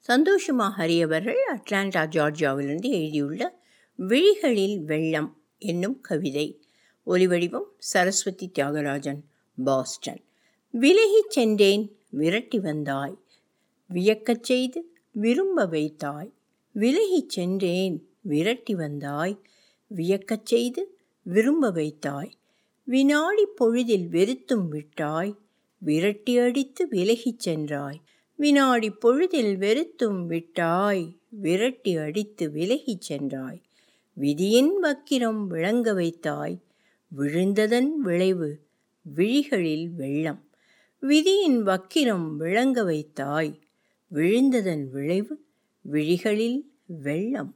சந்தோஷமா ஹரி அவர்கள் அட்லாண்டா ஜார்ஜியாவிலிருந்து எழுதியுள்ள விழிகளில் வெள்ளம் என்னும் கவிதை ஒலிவடிவம் சரஸ்வதி தியாகராஜன் பாஸ்டன் விலகிச் சென்றேன் விரட்டி வந்தாய் வியக்கச் செய்து விரும்ப வைத்தாய் விலகிச் சென்றேன் விரட்டி வந்தாய் வியக்கச் செய்து விரும்ப வைத்தாய் வினாடி பொழுதில் வெறுத்தும் விட்டாய் விரட்டி அடித்து விலகிச் சென்றாய் வினாடி பொழுதில் வெறுத்தும் விட்டாய் விரட்டி அடித்து விலகிச் சென்றாய் விதியின் வக்கிரம் விளங்க வைத்தாய் விழுந்ததன் விளைவு விழிகளில் வெள்ளம் விதியின் வக்கிரம் விளங்க வைத்தாய் விழுந்ததன் விளைவு விழிகளில் வெள்ளம்